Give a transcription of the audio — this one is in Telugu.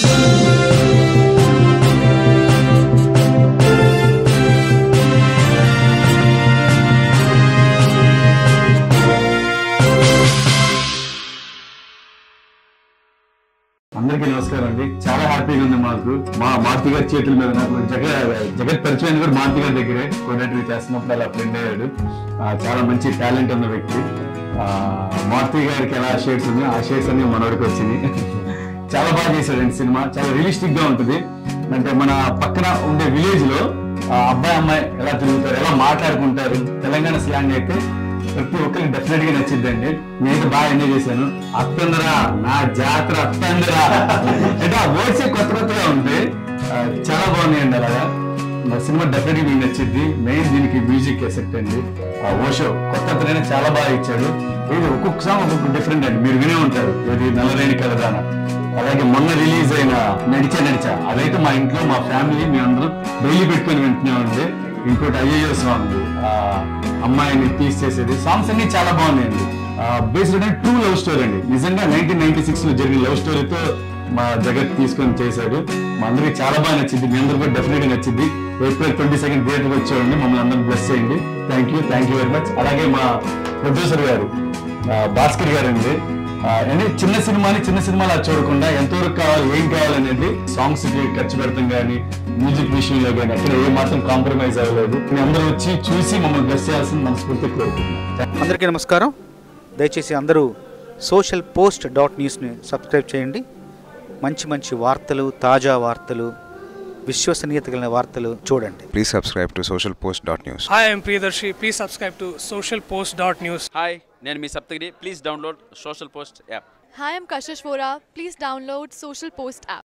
అందరికీ నమస్కారం అండి చాలా హ్యాపీగా ఉంది మాకు మా మారుతి గారి చేతుల మీద నాకు జగ జగత్ పరిచయం కూడా మారుతి గారి దగ్గరే కోఆర్డినేటర్ చేస్తున్నప్పుడు అలా ఫ్రెండ్ అయ్యాడు ఆ, చాలా మంచి టాలెంట్ ఉన్న వ్యక్తి ఆ, మారుతి గారికి ఎలా షేడ్స్ ఉంది ఆ షేడ్స్ అన్ని మనోడికి వచ్చినాయి చాలా బాగా చేశాడండి సినిమా చాలా రియలిస్టిక్ గా ఉంటుంది అంటే మన పక్కన ఉండే విలేజ్ లో ఆ, అబ్బాయి అమ్మాయి ఎలా తిరుగుతారు ఎలా మాట్లాడుకుంటారు తెలంగాణ స్లాంగ్ అయితే ప్రతి ఒక్కరికి డెఫినెట్ గా నచ్చిద్దండి నేనైతే బాగా ఎంజాయ్ చేశాను అత్తందరా నా జాతర అత్తందరా అంటే ఆ వర్డ్స్ కొత్త కొత్తగా ఉంది ఆ, చాలా బాగున్నాయండి అలాగా నా సినిమా డెఫినెట్ గా మీకు నచ్చింది మెయిన్ దీనికి మ్యూజిక్ ఎసెప్ట్ అండి ఆ ఓషో కొత్త అతనైనా చాలా బాగా ఇచ్చాడు ఇది ఒక్కొక్క సాంగ్ ఒక్కొక్క డిఫరెంట్ అండి మీరు వినే ఉంటారు ఇది నల్లరేణి కలదాన అలాగే మొన్న రిలీజ్ అయిన నడిచా నడిచా అదైతే మా ఇంట్లో మా ఫ్యామిలీ మీ అందరూ డైలీ పెట్టుకొని వింటున్నామండి ఇంకోటి అయ్యో సాంగ్ అమ్మాయిని తీసి చేసేది సాంగ్స్ అన్ని చాలా బాగున్నాయండి బేస్డ్ ట్రూ లవ్ స్టోరీ అండి నిజంగా నైన్టీన్ నైన్టీ సిక్స్ లో జరిగిన లవ్ స్టోరీతో మా జగత్ తీసుకొని చేశాడు మా అందరికి చాలా బాగా నచ్చింది మీ అందరికి కూడా డెఫినెట్ గా నచ్చింది ఏప్రిల్ ట్వంటీ సెకండ్ థియేటర్కి వచ్చేవాడిని మమ్మల్ని అందరం బ్లెస్ చేయండి thank you thank you very much అలాగే మా ప్రొడ్యూసర్ గారు ఆ, భాస్కర్ గారు అండి అంటే చిన్న సినిమాని చిన్న సినిమాలా చూడకుండా ఎంతవరకు కావాలి ఏం కావాలనేది సాంగ్స్ కి ఖర్చు పెడతాం కానీ మ్యూజిక్ విషయంలో కానీ అక్కడ ఏ మాత్రం కాంప్రమైజ్ అవ్వలేదు మీ అందరూ వచ్చి చూసి మమ్మల్ని బ్లెస్ చేయాల్సిన మనస్ఫూర్తి కోరుకుంటున్నాను అందరికీ నమస్కారం దయచేసి అందరూ సోషల్ పోస్ట్ డాట్ న్యూస్ని సబ్స్క్రైబ్ చేయండి మంచి మంచి వార్తలు తాజా వార్తలు విశ్వసనీయత కలిగిన వార్తలు చూడండి Please subscribe to socialpost.news. Hi, I'm Priyadarshi. Please subscribe to socialpost.news. హాయ్ నేను మీ Saptagiri please download social post app Hi, I'm Kashish Vora. Please download Social Post app.